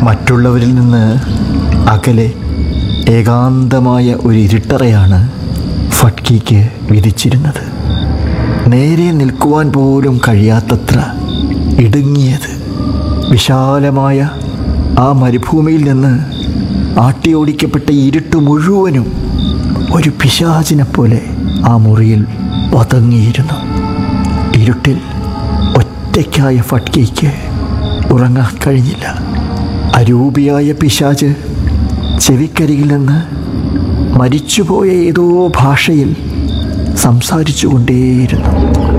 മറ്റുള്ളവരിൽ നിന്ന് അകലെ ഏകാന്തമായ ഒരു ഇരുട്ടറയാണ് ഫട്കിക്ക് വിധിച്ചിരുന്നത് നേരെ നിൽക്കുവാൻ പോലും കഴിയാത്തത്ര ഇടുങ്ങിയത് വിശാലമായ ആ മരുഭൂമിയിൽ നിന്ന് ആട്ടിയോടിക്കപ്പെട്ട ഇരുട്ട് മുഴുവനും ഒരു പിശാചിനെ പോലെ ആ മുറിയിൽ പതങ്ങിയിരുന്നു ഇരുട്ടിൽ ഒറ്റയ്ക്കായ ഫട്കിക്ക് ഉറങ്ങാൻ കഴിഞ്ഞില്ല അരൂപിയായ പിശാച് ചെവിക്കരികിൽ നിന്ന് മരിച്ചുപോയ ഏതോ ഭാഷയിൽ സംസാരിച്ചു കൊണ്ടേയിരുന്നു